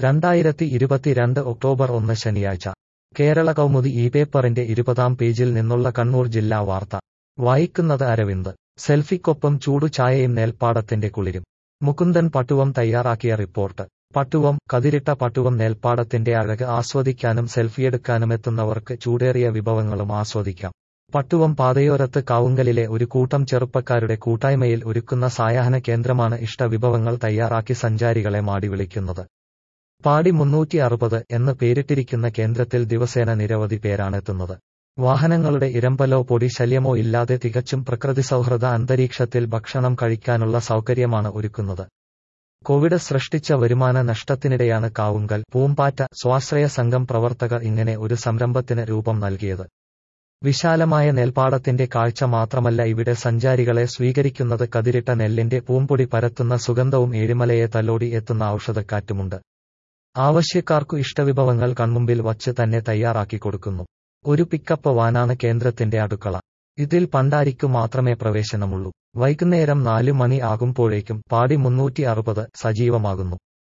രണ്ടായിരത്തി ഇരുപത്തിരണ്ട് ഒക്ടോബർ ഒന്ന് ശനിയാഴ്ച കേരള കൗമുദി ഈ പേപ്പറിന്റെ ഇരുപതാം പേജിൽ നിന്നുള്ള കണ്ണൂർ ജില്ലാ വാർത്ത വായിക്കുന്നത് അരവിന്ദ് സെൽഫിക്കൊപ്പം ചൂടു ചായയും നെൽപ്പാടത്തിന്റെ കുളിരും മുകുന്ദൻ പട്ടുവം തയ്യാറാക്കിയ റിപ്പോർട്ട് പട്ടുവം കതിരിട്ട പട്ടുവം നെൽപ്പാടത്തിന്റെ അഴക് ആസ്വദിക്കാനും സെൽഫിയെടുക്കാനുമെത്തുന്നവർക്ക് ചൂടേറിയ വിഭവങ്ങളും ആസ്വദിക്കാം പട്ടുവം പാതയോരത്ത് കാവുങ്കലിലെ ഒരു കൂട്ടം ചെറുപ്പക്കാരുടെ കൂട്ടായ്മയിൽ ഒരുക്കുന്ന സായാഹ്ന കേന്ദ്രമാണ് ഇഷ്ടവിഭവങ്ങൾ തയ്യാറാക്കി സഞ്ചാരികളെ മാടി വിളിക്കുന്നത് പാടി മുന്നൂറ്റി അറുപത് എന്ന് പേരിട്ടിരിക്കുന്ന കേന്ദ്രത്തിൽ ദിവസേന നിരവധി പേരാണെത്തുന്നത് വാഹനങ്ങളുടെ ഇരമ്പലോ പൊടി ശല്യമോ ഇല്ലാതെ തികച്ചും പ്രകൃതി സൗഹൃദ അന്തരീക്ഷത്തിൽ ഭക്ഷണം കഴിക്കാനുള്ള സൗകര്യമാണ് ഒരുക്കുന്നത് കോവിഡ് സൃഷ്ടിച്ച വരുമാന നഷ്ടത്തിനിടെയാണ് കാവുങ്കൽ പൂമ്പാറ്റ സ്വാശ്രയ സംഘം പ്രവർത്തകർ ഇങ്ങനെ ഒരു സംരംഭത്തിന് രൂപം നൽകിയത് വിശാലമായ നെൽപ്പാടത്തിന്റെ കാഴ്ച മാത്രമല്ല ഇവിടെ സഞ്ചാരികളെ സ്വീകരിക്കുന്നത് കതിരിട്ട നെല്ലിന്റെ പൂമ്പൊടി പരത്തുന്ന സുഗന്ധവും ഏഴിമലയെ തലോടി എത്തുന്ന ഔഷധക്കാറ്റുമുണ്ട് ആവശ്യക്കാർക്കു ഇഷ്ടവിഭവങ്ങൾ കൺമുമ്പിൽ വച്ച് തന്നെ തയ്യാറാക്കി കൊടുക്കുന്നു ഒരു പിക്കപ്പ് വാനാണ് കേന്ദ്രത്തിന്റെ അടുക്കള ഇതിൽ പണ്ടാരിക്കു മാത്രമേ പ്രവേശനമുള്ളൂ വൈകുന്നേരം നാലു മണി ആകുമ്പോഴേക്കും പാടി മുന്നൂറ്റി അറുപത് സജീവമാകുന്നു